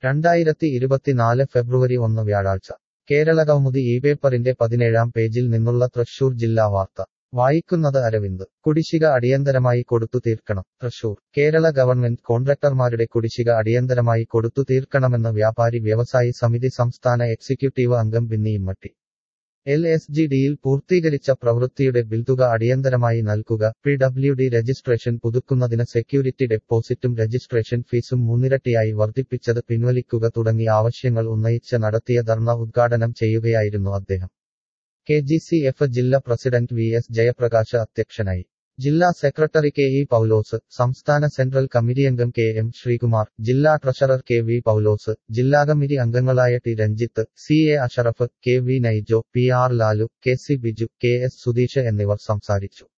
രണ്ടായിരത്തി ഇരുപത്തിനാല് ഫെബ്രുവരി ഒന്ന് വ്യാഴാഴ്ച കേരളകൗമുദി ഈ പേപ്പറിന്റെ പതിനേഴാം പേജിൽ നിന്നുള്ള തൃശൂർ ജില്ലാ വാർത്ത വായിക്കുന്നത് അരവിന്ദ് കുടിശ്ശിക അടിയന്തരമായി കൊടുത്തു തീർക്കണം തൃശൂർ കേരള ഗവൺമെന്റ് കോൺട്രാക്ടർമാരുടെ കുടിശ്ശിക അടിയന്തരമായി കൊടുത്തു തീർക്കണമെന്ന് വ്യാപാരി വ്യവസായി സമിതി സംസ്ഥാന എക്സിക്യൂട്ടീവ് അംഗം Binny Immatty L S G ഡിയിൽ പൂർത്തീകരിച്ച പ്രവൃത്തിയുടെ ബിൽതുക അടിയന്തരമായി നൽകുക പി ഡബ്ല്യു ഡി രജിസ്ട്രേഷൻ പുതുക്കുന്നതിന് സെക്യൂരിറ്റി ഡെപ്പോസിറ്റും രജിസ്ട്രേഷൻ ഫീസും മൂന്നിരട്ടിയായി വർദ്ധിപ്പിച്ചത് പിൻവലിക്കുക തുടങ്ങി ആവശ്യങ്ങൾ ഉന്നയിച്ച് നടത്തിയ ധർണ ഉദ്ഘാടനം ചെയ്യുകയായിരുന്നു അദ്ദേഹം കെ ജി സി എഫ് ജില്ലാ പ്രസിഡന്റ് വി എസ് ജയപ്രകാശ് അധ്യക്ഷനായി ജില്ലാ സെക്രട്ടറി കെ ഇ പൗലോസ് സംസ്ഥാന സെൻട്രൽ കമ്മിറ്റി അംഗം കെ എം ശ്രീകുമാർ ജില്ലാ ട്രഷറർ കെ വി പൗലോസ് ജില്ലാ കമ്മിറ്റി അംഗങ്ങളായ T Ranjith C A Ashraf K V Naijo P R Lalu K C Biju K S Sudheesh എന്നിവർ സംസാരിച്ചു